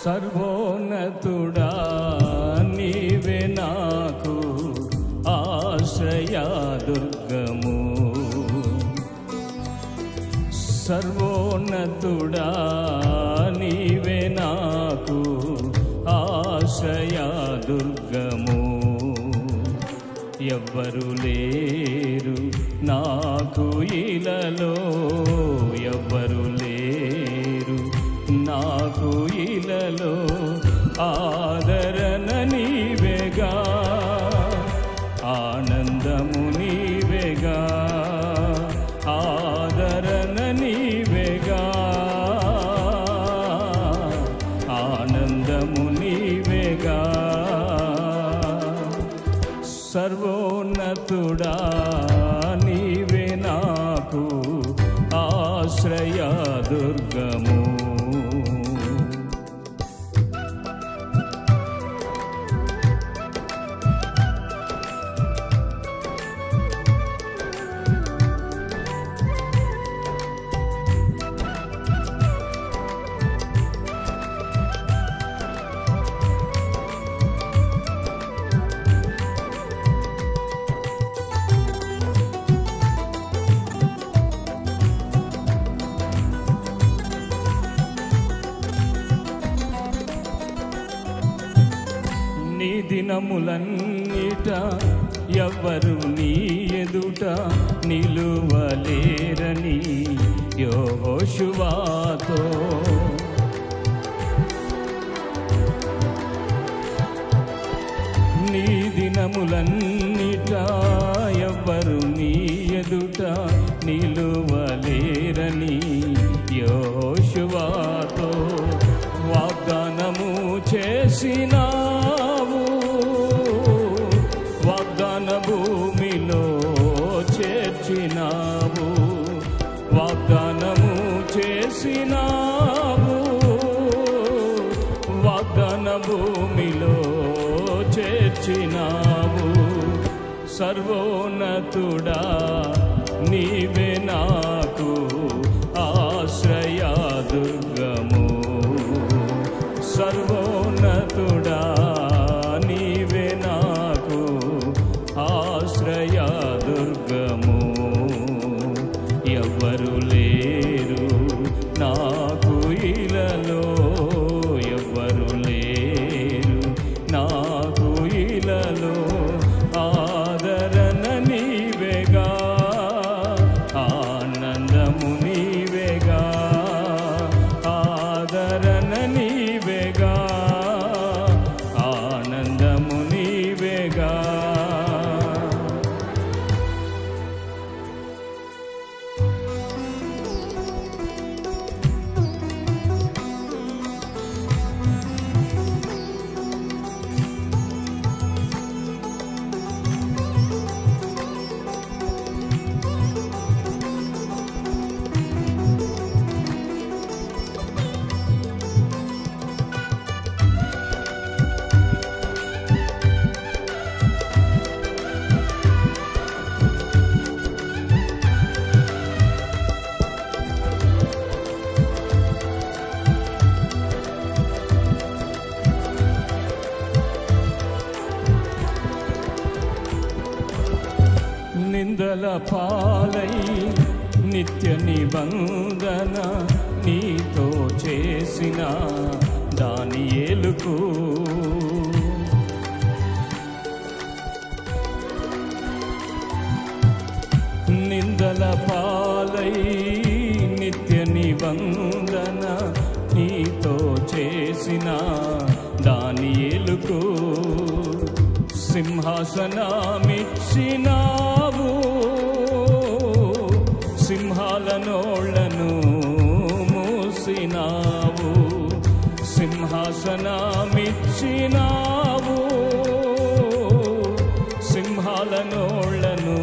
సర్వోన్నతుడా నీవే నాకు ఆశ్రయ దుర్గము సర్వోన్నతుడా నీవే నాకు ఆశ్రయ దుర్గము ఎవ్వరు లేరు నాకు ఇలలో ఎవ్వరు లేరు నాకు ఇలలో ఆదరణ నీవేగా ఆనందము నీవేగా ఆదరణ నీవేగా ఆనందము నీవేగా సర్వోన్నతుడా నీవే నాకు ఆశ్రయ దుర్గము నీ దినములన్నిట ఎవ్వరు నీ ఎదుట నిలువలేరని యోషువాతో నీ దినములన్నిట ఎవ్వరు నీ ఎదుట నిలువలేరని యోషువాతో వాగ్దానము చేసినావు వాగ్దాన భూమిలో చేర్చినావు వాగ్దానము చేసినావు వాగ్దాన భూమిలో చేర్చినావు సర్వోన్నతుడా నీవే నాకు ఆశ్రయ దుర్గము సర్వోన్నతుడా నీవే నాకు ఆశ్రయ దుర్గము ఎవ్వరు లేరు నాకు ఇలలో ఎవ్వరు లేరు నాకు ఇలలో ఆదరణ నీవేగా ఆనందము నీవేగా ఆదరణ నీవేగా ఆనందము నీవేగా నిందల పాలై నిత్య నిబంధన నీతో చేసిన దాని ఏలుకు నిందల పాలై నిత్య నిబంధన నీతో చేసిన దాని ఏలుకు సింహాసనమిచ్చినావు సింహాల నోళ్లను మూసినావు సింహాసనమిచ్చినావు సింహాల నోళ్లను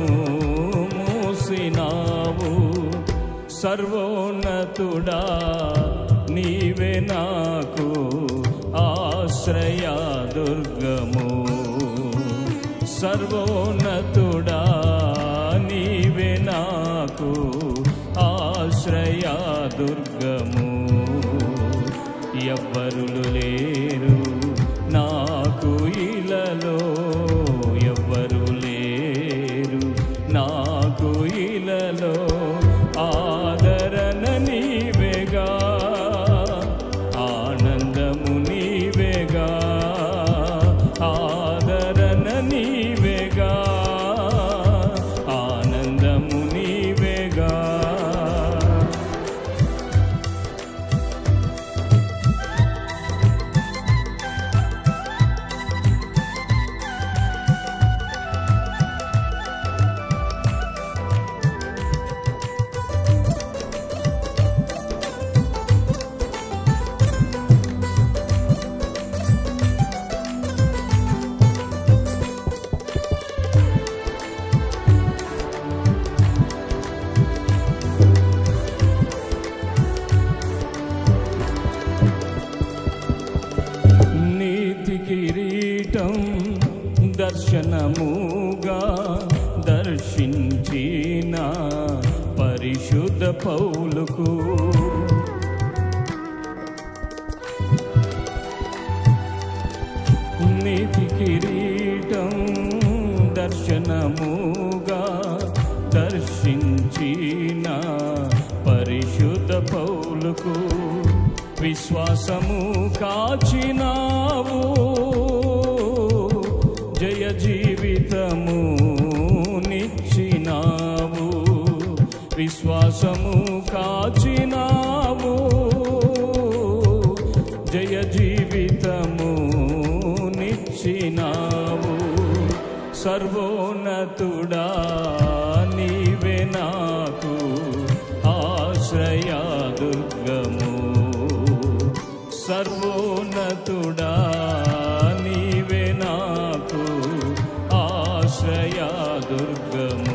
మూసినావు సర్వోన్నతుడా నీవే నాకు ఆశ్రయ దుర్గము సర్వోన్నతుడా నీవే నాకు ఆశ్రయ దుర్గము ఎవ్వరులు లేరు నాకు ఇలలో ఎవ్వరు లేరు నాకు ఇలలో ఆదరణ నీవేగా ఆనందము నీవేగా ఆదరణ నీవేగా ఆనందము నీవేగా నీతి కిరీటం దర్శనముగా దర్శించిన పరిశుద్ధ పౌలుకు నీతి కిరీటం దర్శనముగా దర్శించిన పరిశుద్ధ పౌలుకు విశ్వాసము కాచినావు జయ జీవితము నిచ్చినావు విశ్వాసము కాచినావు జయ జీవితము నిచ్చినావు సర్వోన్నతుడా నీవే నాకు ఆశ్రయ దుర్గము సర్వోన్నతుడా నీవే నాకు ఆశ్రయ దుర్గము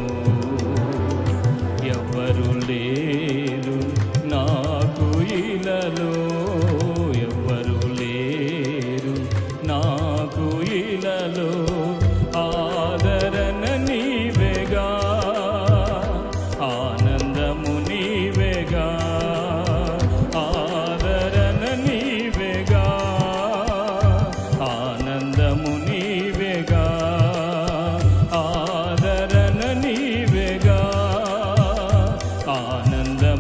ఎవ్వరు లేరు నాకు ఇలలో ఎవ్వరు లేరు నాకు ఇలలో ఆదరణ నీవేగా ఆనందము నీవేగా ఆదరణ నీవేగా ఆనందము నీవేగా ఆదరణ నీవేగా ఆనందము